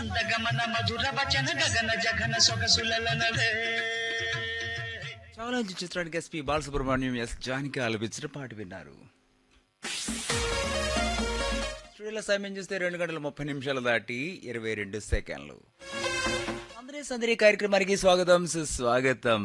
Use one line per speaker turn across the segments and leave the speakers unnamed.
మందగమన మధుర వచన గగన జగన సొగసులనవే
చాలా చిత్రానికి ఎస్పి బాలసుబ్రహ్మణ్యం ఎస్ జానికి ఆలపించిన పాట విన్నారు స్టూడియోలో సమయం చూస్తే రెండు గంటల ముప్పై నిమిషాలు దాటి ఇరవై రెండు సెకండ్లు అందరి సందరి కార్యక్రమానికి స్వాగతం సుస్వాగతం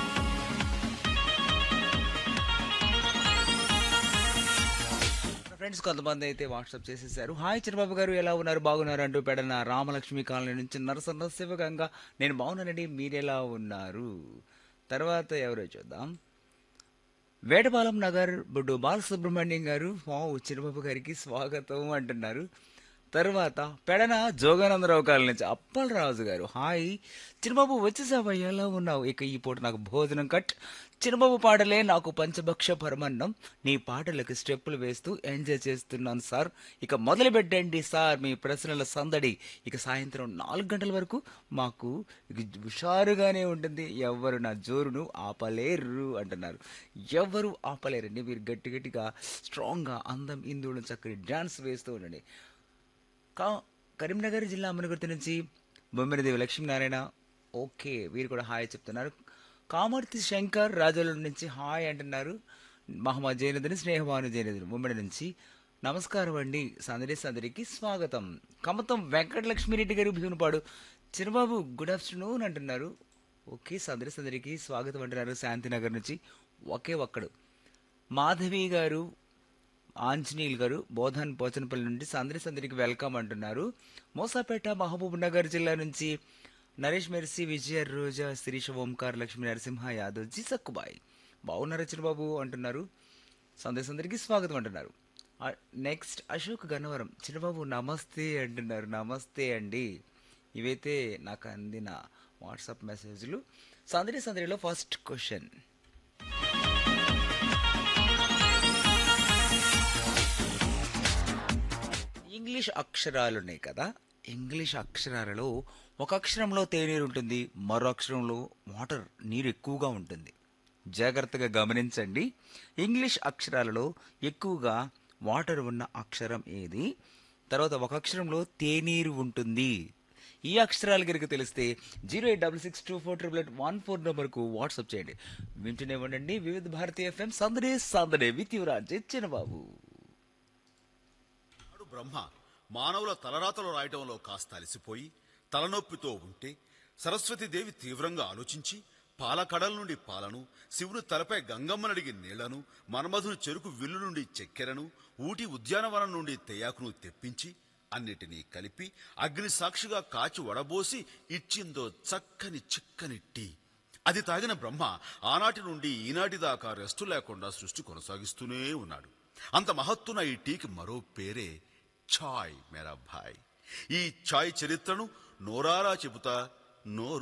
ఫ్రెండ్స్ కొంతమంది అయితే వాట్సాప్ చేసేసారు హాయ్ చంద్రబాబు గారు ఎలా ఉన్నారు బాగున్నారు అంటూ పెడన రామలక్ష్మి కాలనీ నుంచి నరసన్న శివగంగా నేను బాగున్నానండి మీరెలా ఉన్నారు తర్వాత ఎవరో చూద్దాం వేటపాలెం నగర్ బుడ్డు బాలసుబ్రహ్మణ్యం గారు వావ్ చిరబాబు గారికి స్వాగతం అంటున్నారు తర్వాత పెడన జోగానందరావు కాలనీ నుంచి అప్పలరాజు గారు హాయ్ చిన్నబాబు వచ్చేసావా ఎలా ఉన్నావు ఇక ఈ పూట నాకు భోజనం కట్ చిన్నబాబు పాటలే నాకు పంచభక్ష పరమన్నం నీ పాటలకు స్టెప్పులు వేస్తూ ఎంజాయ్ చేస్తున్నాను సార్ ఇక మొదలు పెట్టండి సార్ మీ ప్రశ్నల సందడి ఇక సాయంత్రం నాలుగు గంటల వరకు మాకు ఇక హుషారుగానే ఉంటుంది ఎవరు నా జోరును ఆపలేరు అంటున్నారు ఎవరు ఆపలేరండి మీరు గట్టి గట్టిగా స్ట్రాంగ్గా అందం ఇందులో చక్కని డాన్స్ వేస్తూ ఉండండి కా కరీంనగర్ జిల్లా అమ్మనగుర్తి నుంచి బొమ్మిడిదేవి లక్ష్మీనారాయణ ఓకే వీరు కూడా హాయ్ చెప్తున్నారు కామర్తి శంకర్ రాజోల నుంచి హాయ్ అంటున్నారు మహమ్మద్ జైనదిని స్నేహభాను జైనదిని ముమ్మడి నుంచి నమస్కారం అండి సందడి సందడికి స్వాగతం కమతం వెంకటలక్ష్మిరెడ్డి గారు భీమునిపాడు చిరబాబు గుడ్ ఆఫ్టర్నూన్ అంటున్నారు ఓకే సందడి సందడికి స్వాగతం అంటున్నారు శాంతినగర్ నుంచి ఒకే ఒక్కడు మాధవి గారు ఆంజనేయులు గారు బోధన్ పోచనపల్లి నుండి సందరి సందరికి వెల్కమ్ అంటున్నారు మోసాపేట మహబూబ్ నగర్ జిల్లా నుంచి నరేష్ మెర్సీ విజయ రోజా శిరీష ఓంకార్ లక్ష్మీ నరసింహ యాదవ్ జీ సక్కుబాయ్ బాగున్నారు చిరుబాబు అంటున్నారు సందేశ్ అందరికి స్వాగతం అంటున్నారు ఆ- నెక్స్ట్ అశోక్ గన్నవరం చిరుబాబు నమస్తే అంటున్నారు నమస్తే అండి ఇవైతే నాకు అందిన వాట్సాప్ మెసేజ్లు సందడి సందడిలో ఫస్ట్ క్వశ్చన్ ఇంగ్లీష్ అక్షరాలు ఉన్నాయి కదా ఇంగ్లీష్ అక్షరాలలో ఒక అక్షరంలో తేనీరు ఉంటుంది మరో అక్షరంలో వాటర్ నీరు ఎక్కువగా ఉంటుంది జాగ్రత్తగా గమనించండి ఇంగ్లీష్ అక్షరాలలో ఎక్కువగా వాటర్ ఉన్న అక్షరం ఏది తర్వాత ఒక అక్షరంలో తేనీరు ఉంటుంది ఈ అక్షరాలు కనుక తెలిస్తే zero eight double six two four triple eight one four నెంబర్కు వాట్సాప్ చేయండి వింటూనే ఉండండి వివిధ భారతీయ ఎఫ్ఎం సందడే సందడే విత్ యువరాజ్ చిన్నబాబు
నాడు బ్రహ్మ మానవుల తలరాతలు రాయటంలో కాస్త అలసిపోయి తలనొప్పితో ఉంటే సరస్వతీదేవి తీవ్రంగా ఆలోచించి పాలకడల నుండి పాలను శివుని తలపై గంగమ్మనడిగి నీళ్లను మన్మధుని చెరుకు విల్లు నుండి చక్కెరను ఊటి ఉద్యానవనం నుండి తెయాకును తెప్పించి అన్నిటినీ కలిపి అగ్ని సాక్షిగా కాచి వడబోసి ఇచ్చిందో చక్కని చిక్కని టీ అది తాగిన బ్రహ్మ ఆనాటి నుండి ఈనాటి దాకా రెస్టు లేకుండా సృష్టి కొనసాగిస్తూనే ఉన్నాడు అంత మహత్తున ఈ టీకి మరో పేరే ఛాయ్ మేరా భాయ్ ఈ ఛాయ్ చరిత్రను నోరారా చెబుతా నోరు